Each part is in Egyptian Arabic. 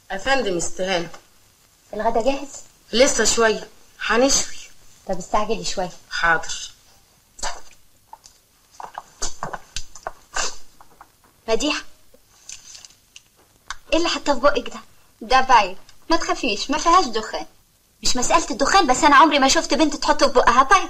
افندم استهانة الغدا جاهز لسه شوية هنشوي طب استعجلي شويه حاضر مديحه ايه اللي حاطاه في بقك ده ده بايب ما تخافيش ما فيهاش دخان مش مسألة الدخان بس أنا عمري ما شفت بنت تحط في بقها بايب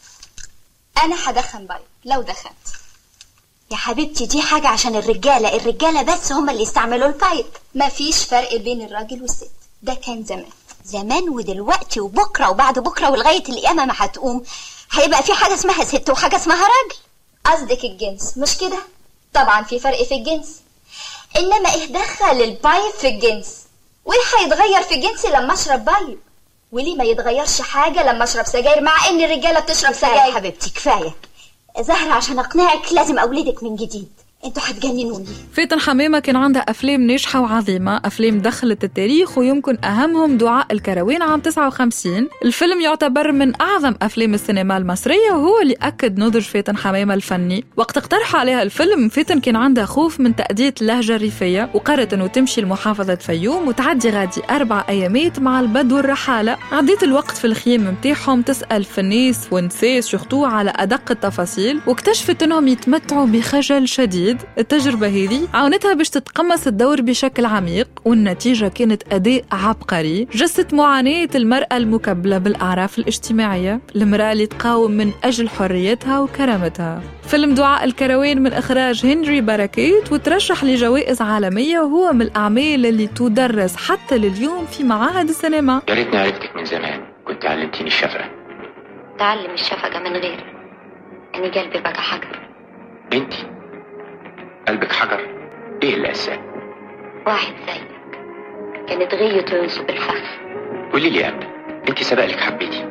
أنا هدخن بايب لو دخنت يا حبيبتي دي حاجة عشان الرجالة الرجالة بس هم اللي يستعملوا البايب مفيش فرق بين الراجل والست ده كان زمان زمان ودلوقتي وبكرة وبعد بكرة ولغاية القيامة ما هتقوم هيبقى في حاجة اسمها ست وحاجة اسمها راجل قصدك الجنس مش كده طبعا في فرق في الجنس انما ايه دخل البايب في الجنس وايه هيتغير في جنسي لما اشرب بايب وليه ما يتغيرش حاجة لما اشرب سجاير مع ان الرجالة بتشرب سجاير حبيبتي كفاية زهرة عشان اقنعك لازم اولدك من جديد انتوا هتجننوني فاتن حمامة كان عندها أفلام ناجحة وعظيمة أفلام دخلت التاريخ ويمكن أهمهم دعاء الكروان عام 59 الفيلم يعتبر من أعظم أفلام السينما المصرية وهو اللي أكد نضج فاتن حمامة الفني وقت اقترح عليها الفيلم فاتن كان عندها خوف من تأدية اللهجة الريفية وقررت أنه تمشي لمحافظة فيوم وتعدي غادي أربع أيامات مع البدو الرحالة عديت الوقت في الخيم متاعهم تسأل في الناس ونساس شخطوه على أدق التفاصيل واكتشفت أنهم يتمتعوا بخجل شديد التجربة هذه عاونتها باش تتقمص الدور بشكل عميق والنتيجة كانت أداء عبقري جسد معاناة المرأة المكبلة بالأعراف الاجتماعية المرأة اللي تقاوم من أجل حريتها وكرامتها فيلم دعاء الكروان من إخراج هنري بركات وترشح لجوائز عالمية وهو من الأعمال اللي تدرس حتى لليوم في معاهد السينما يا ريتني عرفتك من زمان كنت علمتيني الشفقة تعلم الشفقة من غيري أني قلبي بقى حجر انتي قلبك حجر ايه اللي قساه واحد زيك كانت غيته ينصب الفخ قولي لي يا أبا انتي سبقلك حبيتي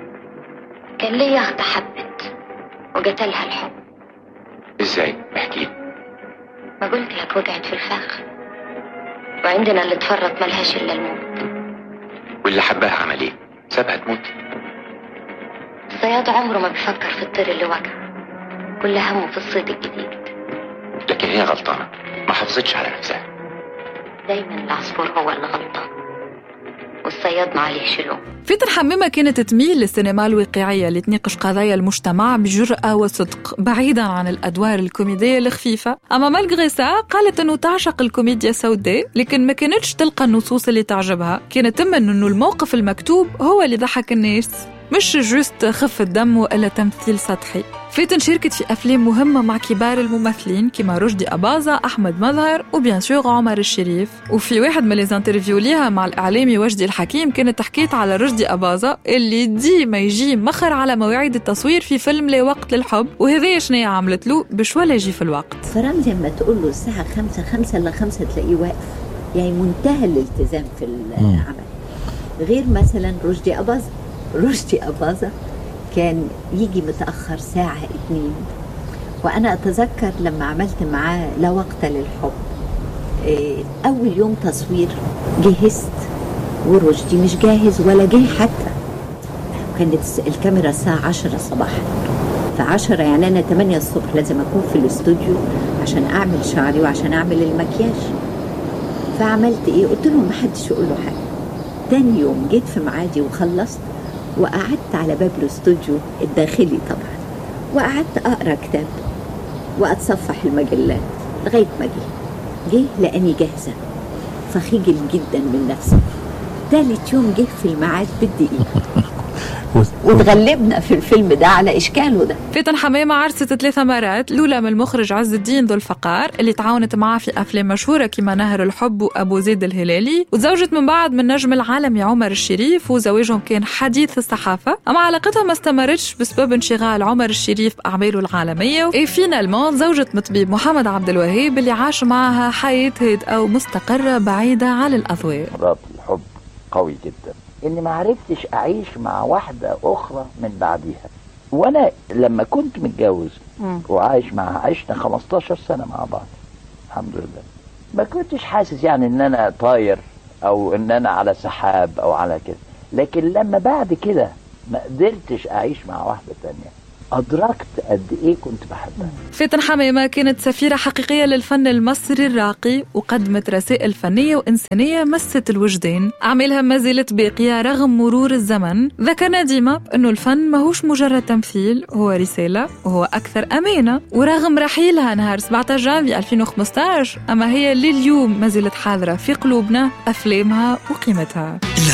كان ليا أخت حبت وقتلها الحب ازاي احكي لي ما قلت لك وقعت في الفخ وعندنا اللي اتفرط ملهاش إلا الموت واللي حباها عمل ايه سابها تموت الصياد عمره ما بيفكر في الطير اللي وقع كل همه في الصيد الجديد لكن هي غلطانة ما حافظتش على نفسها دايما العصفور هو اللي غلطان والصياد ما عليه شلوم فاتن حمامة كانت تميل للسينما الواقعية اللي تناقش قضايا المجتمع بجرأة وصدق بعيدا عن الأدوار الكوميدية الخفيفة أما مالغري سا قالت أنه تعشق الكوميديا السوداء لكن ما كانتش تلقى النصوص اللي تعجبها كانت تمن أنه الموقف المكتوب هو اللي ضحك الناس مش جوست خفة دم وإلا تمثيل سطحي فاتن شاركت في أفلام مهمة مع كبار الممثلين كما رشدي أباظة أحمد مظهر وبيان سور عمر الشريف وفي واحد من ليزانترفيو ليها مع الإعلامي وجدي الحكيم كانت حكيت على رشدي أباظة اللي ديما يجي مخر على مواعيد التصوير في فيلم لا وقت للحب وهذا شنو عملت له باش ولا يجي في الوقت فرمزي لما تقول له الساعة خمسة خمسة إلا خمسة تلاقيه واقف يعني منتهى الالتزام في العمل غير مثلا رشدي أباظة رشدي أباظة كان يجي متأخر ساعة اتنين وأنا أتذكر لما عملت معاه لا وقت للحب إيه، أول يوم تصوير جهزت ورشدي مش جاهز ولا جه حتى كانت الكاميرا الساعة عشرة صباحا فعشرة يعني أنا تمانية الصبح لازم أكون في الاستوديو عشان أعمل شعري وعشان أعمل المكياج فعملت إيه قلت لهم محدش يقول له حاجة تاني يوم جيت في ميعادي وخلصت وقعدت على باب الاستوديو الداخلي طبعا وقعدت اقرا كتاب واتصفح المجلات لغايه ما جه جه لاني جاهزه فخجل جدا من نفسي تالت يوم جه في الميعاد بالدقيقه واتغلبنا في الفيلم ده على اشكاله ده فاتن حمامة عرست ثلاثة مرات الأولى من المخرج عز الدين ذو الفقار اللي تعاونت معاه في أفلام مشهورة كما نهر الحب وأبو زيد الهلالي وتزوجت من بعد من نجم العالمي عمر الشريف وزواجهم كان حديث الصحافة أما علاقتها ما استمرتش بسبب انشغال عمر الشريف بأعماله العالمية وفي فينالمون تزوجت من طبيب محمد عبد الوهاب اللي عاش معها حياة هادئة ومستقرة بعيدة عن الأضواء رابط الحب قوي جدا اني ما عرفتش اعيش مع واحده اخرى من بعديها وانا لما كنت متجوز وعايش معها عشنا 15 سنه مع بعض الحمد لله ما كنتش حاسس يعني ان انا طاير او ان انا على سحاب او على كده لكن لما بعد كده ما قدرتش اعيش مع واحده تانية ادركت قد ايه كنت بحبها فاتن حمامة كانت سفيرة حقيقية للفن المصري الراقي وقدمت رسائل فنية وإنسانية مست الوجدان أعمالها ما زالت باقية رغم مرور الزمن ذكرنا ديما أنه الفن ماهوش مجرد تمثيل هو رسالة وهو أكثر أمانة ورغم رحيلها نهار 17 جانفي 2015 أما هي لليوم ما زالت حاضرة في قلوبنا أفلامها وقيمتها